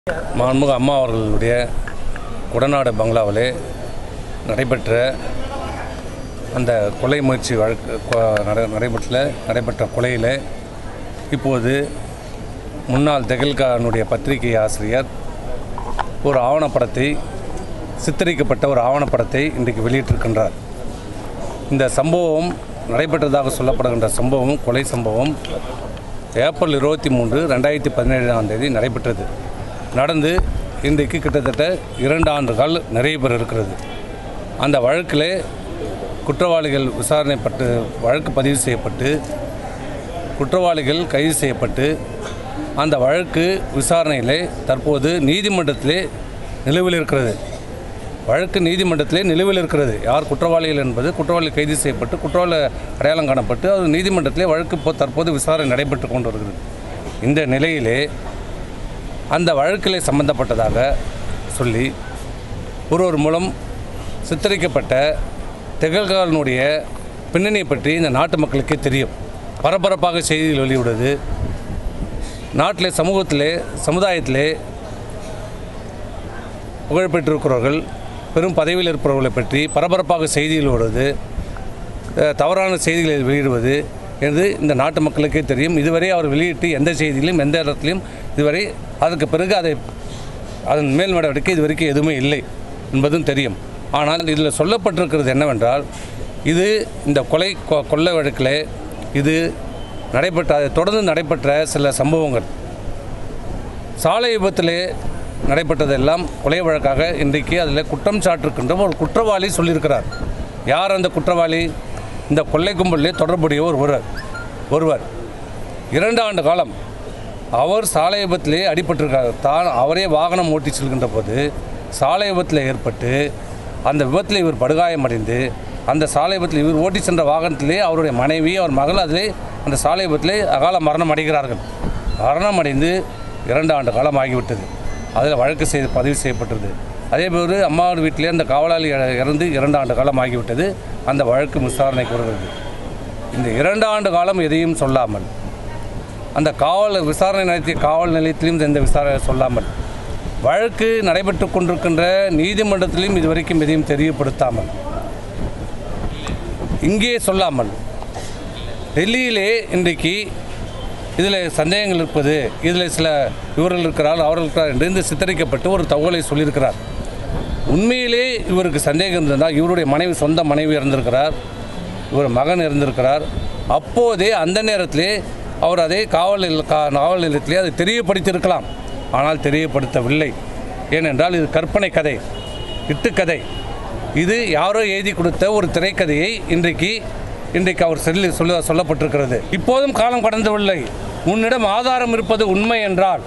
மாண்புமிகு அம்மா அவர்களுடைய குடநாடு பங்களாவிலே நடைபெற்ற அந்த கொலை முயற்சி வழக்கு கொ- நட நடைபெற்ற நடைபெற்ற கொலையில் இப்போது முன்னாள் தெகல்கானுடைய பத்திரிகை ஆசிரியர் ஒரு ஆவணப்படத்தை சித்தரிக்கப்பட்ட ஒரு ஆவணப்படத்தை இன்றைக்கு வெளியிட்டிருக்கின்றார் இந்த சம்பவம் நடைபெற்றதாக சொல்லப்படுகின்ற சம்பவம் கொலை சம்பவம் ஏப்ரல் இருபத்தி மூன்று ரெண்டாயிரத்தி பதினேழாம் தேதி நடைபெற்றது நடந்து இன்றைக்கு கிட்டத்தட்ட இரண்டு ஆண்டுகள் நிறைவு பெற இருக்கிறது அந்த வழக்கில் குற்றவாளிகள் விசாரணைப்பட்டு வழக்கு பதிவு செய்யப்பட்டு குற்றவாளிகள் கைது செய்யப்பட்டு அந்த வழக்கு விசாரணையிலே தற்போது நீதிமன்றத்திலே நிலுவையில் இருக்கிறது வழக்கு நீதிமன்றத்திலே நிலுவையில் இருக்கிறது யார் குற்றவாளிகள் என்பது குற்றவாளி கைது செய்யப்பட்டு குற்றவாளி அடையாளம் காணப்பட்டு அது நீதிமன்றத்திலே வழக்கு இப்போ தற்போது விசாரணை நடைபெற்று கொண்டு வருகிறது இந்த நிலையிலே அந்த வழக்கிலே சம்பந்தப்பட்டதாக சொல்லி ஒருவர் மூலம் சித்தரிக்கப்பட்ட திகழ்காலனுடைய பின்னணியை பற்றி இந்த நாட்டு மக்களுக்கே தெரியும் பரபரப்பாக செய்திகள் வெளியிடுவது நாட்டிலே சமூகத்திலே சமுதாயத்திலே புகழ்பெற்றிருக்கிறவர்கள் பெரும் பதவியில் இருப்பவர்களை பற்றி பரபரப்பாக செய்திகள் வருவது அஹ், தவறான செய்திகளை வெளியிடுவது என்று இந்த நாட்டு மக்களுக்கே தெரியும் இதுவரை அவர் வெளியிட்டு எந்த செய்தியிலும் எந்த இடத்துலையும் இதுவரை அதற்கு பிறகு அதை அதன் மேல் நடவடிக்கை இதுவரைக்கும் எதுவுமே இல்லை என்பதும் தெரியும் ஆனால் இதில் சொல்லப்பட்டிருக்கிறது என்னவென்றால் இது இந்த கொலை கொ- கொள்ளை வழக்கில் இது நடைபெற்ற அதை தொடர்ந்து நடைபெற்ற சில சம்பவங்கள் சாலை விபத்திலே நடைபெற்றதெல்லாம் கொலை வழக்காக இன்றைக்கு அதில் குற்றம் சாட்டிருக்கின்ற ஒரு குற்றவாளி சொல்லியிருக்கிறார் யார் அந்த குற்றவாளி இந்த கொள்ளை கும்பலிலே தொடர்புடைய ஒரு ஒருவர் ஒருவர் இரண்டு ஆண்டு காலம் அவர் சாலை விபத்திலே அடிபட்டிருக்கார் தான் அவரே வாகனம் ஓட்டி செல்கின்ற போது சாலை விபத்தில் ஏற்பட்டு அந்த விபத்தில் இவர் படுகாயமடைந்து அந்த சாலை விபத்தில் இவர் ஓட்டி சென்ற வாகனத்திலே அவருடைய மனைவி அவர் மகள் அதிலே அந்த சாலை விபத்திலே அகால மரணம் அடைகிறார்கள் மரணம் அடைந்து இரண்டு ஆண்டு காலம் ஆகிவிட்டது அதில் வழக்கு செய்து பதிவு செய்யப்பட்டது அதே போல அம்மாவோட வீட்டிலே அந்த காவலாளி இற- இறந்து இரண்டு ஆண்டு காலம் ஆகிவிட்டது அந்த வழக்கு விசாரணைக்கு வருகிறது இந்த இரண்டு ஆண்டு காலம் எதையும் சொல்லாமல் அந்த காவல் விசாரணை நடத்திய காவல் நிலையத்திலும் எந்த விசாரணை சொல்லாமல் வழக்கு நடைபெற்று கொண்டிருக்கின்ற நீதிமன்றத்திலும் இதுவரைக்கும் எதையும் தெரியப்படுத்தாமல் இங்கே சொல்லாமல் டெல்லியிலே இன்றைக்கு இதில் சந்தேகங்கள் இருப்பது இதில் சில இவர்கள் இருக்கிறார் அவர்கள் இருக்கிறார் என்று இந்த சித்தரிக்கப்பட்டு ஒரு தகவலை சொல்லியிருக்கிறார் உண்மையிலே இவருக்கு சந்தேகம் இருந்தால் இவருடைய மனைவி சொந்த மனைவி இறந்திருக்கிறார் இவர் மகன் இருந்திருக்கிறார் அப்போதே அந்த நேரத்திலே அவர் அதை காவல் நிலைய- கா- காவல் நிலையத்திலே அதை தெரியப்படுத்தியிருக்கலாம் ஆனால் தெரியப்படுத்தவில்லை ஏனென்றால் இது கற்பனை கதை இட்டுக்கதை இது யாரோ எழுதி கொடுத்த ஒரு திரைக்கதையை இன்றைக்கு இன்றைக்கு அவர் சொல்லி சொல்ல சொல்லப்பட்டிருக்கிறது இப்போதும் காலம் கடந்துவில்லை உன்னிடம் ஆதாரம் இருப்பது உண்மை என்றால்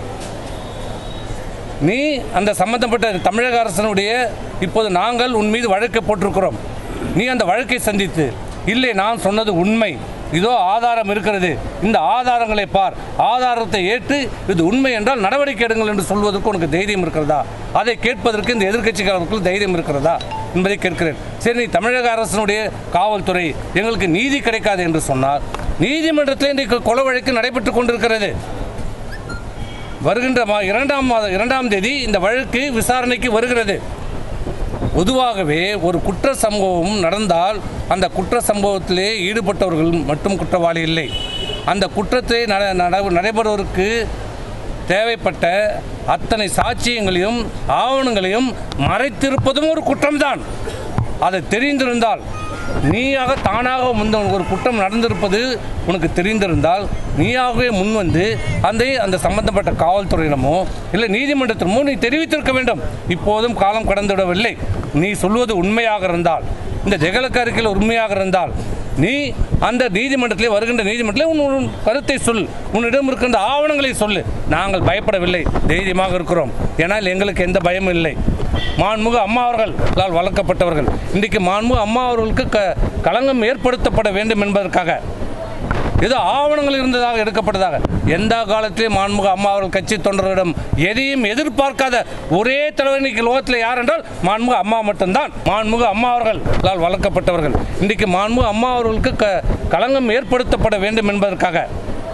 நீ அந்த சம்பந்தப்பட்ட தமிழக அரசனுடைய இப்போது நாங்கள் உன் மீது வழக்கை போட்டிருக்கிறோம் நீ அந்த வழக்கை சந்தித்து இல்லை நான் சொன்னது உண்மை இதோ ஆதாரம் இருக்கிறது இந்த ஆதாரங்களை பார் ஆதாரத்தை ஏற்று இது உண்மை என்றால் நடவடிக்கை எடுங்கள் என்று சொல்வதற்கு உனக்கு தைரியம் இருக்கிறதா அதை கேட்பதற்கு இந்த எதிர்க்கட்சிக்காரர்களுக்கு தைரியம் இருக்கிறதா என்பதை கேட்கிறேன் சரி நீ தமிழக அரசனுடைய காவல்துறை எங்களுக்கு நீதி கிடைக்காது என்று சொன்னால் நீதிமன்றத்தில் இன்றைக்கு கொலை வழக்கு நடைபெற்று கொண்டிருக்கிறது வருகின்ற மா இரண்டாம் மாதம் இரண்டாம் தேதி இந்த வழக்கு விசாரணைக்கு வருகிறது பொதுவாகவே ஒரு குற்ற சம்பவம் நடந்தால் அந்த குற்ற சம்பவத்திலே ஈடுபட்டவர்கள் மட்டும் குற்றவாளி இல்லை அந்த குற்றத்தை நட நட- நடைபெறுவதற்கு தேவைப்பட்ட அத்தனை சாட்சியங்களையும் ஆவணங்களையும் மறைத்திருப்பதும் ஒரு குற்றம்தான் அது தெரிந்திருந்தால் நீயாக தானாக முந்த ஒரு குற்றம் நடந்திருப்பது உனக்கு தெரிந்திருந்தால் நீயாகவே முன்வந்து அந்த அந்த சம்பந்தப்பட்ட காவல்துறையினமோ இல்லை நீதிமன்றத்தினமோ நீ தெரிவித்திருக்க வேண்டும் இப்போதும் காலம் கடந்துவிடவில்லை நீ சொல்வது உண்மையாக இருந்தால் இந்த ஜெகலக்க அறிக்கையில் உண்மையாக இருந்தால் நீ அந்த நீதிமன்றத்திலே வருகின்ற நீதிமன்றத்திலே உன் உன் கருத்தை சொல் உன்னிடம் இருக்கின்ற ஆவணங்களை சொல்லு நாங்கள் பயப்படவில்லை தைரியமாக இருக்கிறோம் ஏனால் எங்களுக்கு எந்த பயமும் இல்லை மாண்புமிகு அம்மா அவர்களால் வளர்க்கப்பட்டவர்கள் இன்றைக்கு மாண்புமிகு அம்மா அவர்களுக்கு க களங்கம் ஏற்படுத்தப்பட வேண்டும் என்பதற்காக ஏதோ ஆவணங்கள் இருந்ததாக எடுக்கப்பட்டதாக எந்த காலத்திலும் மாண்புமிகு அம்மா அவர்கள் கட்சி தொண்டர்களிடம் எதையும் எதிர்பார்க்காத ஒரே தலைவர் இன்னைக்கு லோகத்தில் யார் என்றால் மாண்புமிகு அம்மா மட்டும்தான் மாண்புமிகு அம்மா அவர்களால் வளர்க்கப்பட்டவர்கள் இன்றைக்கு மாண்புமிகு அம்மா அவர்களுக்கு க களங்கம் ஏற்படுத்தப்பட வேண்டும் என்பதற்காக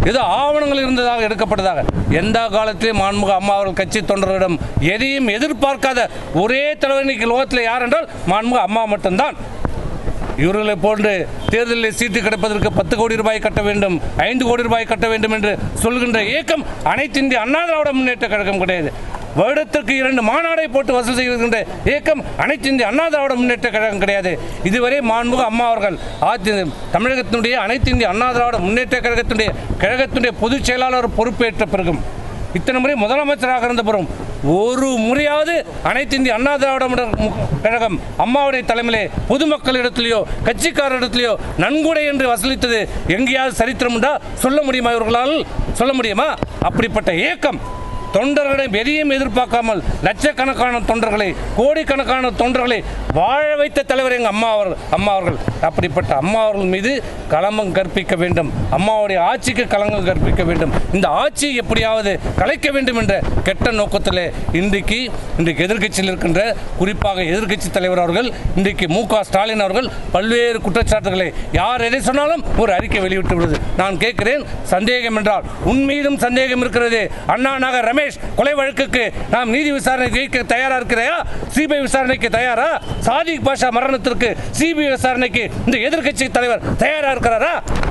ஏதோ ஆவணங்கள் இருந்ததாக எடுக்கப்பட்டதாக எந்த காலத்திலும் மாண்புக அம்மா அவர்கள் கட்சி தொண்டர்களிடம் எதையும் எதிர்பார்க்காத ஒரே தலைவர் இன்னைக்கு லோகத்தில் யார் என்றால் மாண்புக அம்மா மட்டும்தான் இவர்களை போன்று தேர்தலில் சீட்டு கிடைப்பதற்கு பத்து கோடி ரூபாய் கட்ட வேண்டும் ஐந்து கோடி ரூபாய் கட்ட வேண்டும் என்று சொல்கின்ற இயக்கம் அனைத்து இந்திய அண்ணா திராவிட முன்னேற்ற கழகம் கிடையாது வருடத்திற்கு இரண்டு மாநாடை போட்டு வசூல் செய்கின்ற இயக்கம் அனைத்து இந்திய அண்ணா திராவிட முன்னேற்ற கழகம் கிடையாது இதுவரை மாண்புக அம்மா அவர்கள் ஆட்சி தமிழகத்தினுடைய அனைத்து இந்திய அண்ணா திராவிட முன்னேற்ற கழகத்தினுடைய கழகத்தினுடைய பொதுச் செயலாளர் பொறுப்பேற்ற பிறகும் இத்தனை முறை முதலமைச்சராக இருந்த பிறகும் ஒரு முறையாவது அனைத்து இந்திய அண்ணா திராவிட முன்னேற்ற மு- கழகம் அம்மாவுடைய தலைமையிலே பொதுமக்களிடத்திலேயோ கட்சிக்காரரிடத்திலேயோ நன்கொடை என்று வசூலித்தது எங்கேயாவது சரித்திரம் உண்டா சொல்ல முடியுமா இவர்களால் சொல்ல முடியுமா அப்படிப்பட்ட இயக்கம் தொண்டர்களை எதையும் எதிர்பார்க்காமல் லட்சக்கணக்கான தொண்டர்களை கோடிக்கணக்கான தொண்டர்களை வாழ வைத்த தலைவர் எங்கள் அம்மா அவர்கள் அம்மா அவர்கள் அப்படிப்பட்ட அம்மா அவர்கள் மீது களங்கம் கற்பிக்க வேண்டும் அம்மாவுடைய ஆட்சிக்கு களங்கம் கற்பிக்க வேண்டும் இந்த ஆட்சியை எப்படியாவது கலைக்க வேண்டும் என்ற கெட்ட நோக்கத்தில் இன்றைக்கு இன்றைக்கு எதிர்க்கட்சியில் இருக்கின்ற குறிப்பாக எதிர்க்கட்சி தலைவர் அவர்கள் இன்றைக்கு மு க ஸ்டாலின் அவர்கள் பல்வேறு குற்றச்சாட்டுகளை யார் எதை சொன்னாலும் ஒரு அறிக்கை வெளியிட்டு விடுது நான் கேட்கிறேன் சந்தேகம் என்றால் உன் மீதும் சந்தேகம் இருக்கிறது அண்ணா நகர் ரமேஷ் கொலை வழக்குக்கு நாம் நீதி விசாரணைக்கு வைக்க தயாரா இருக்கிறையா சிபிஐ விசாரணைக்கு தயாரா சாதிக் பாஷா மரணத்திற்கு சிபிஐ விசாரணைக்கு இந்த எதிர்க்கட்சி தலைவர் தயாரா இருக்கிறாரா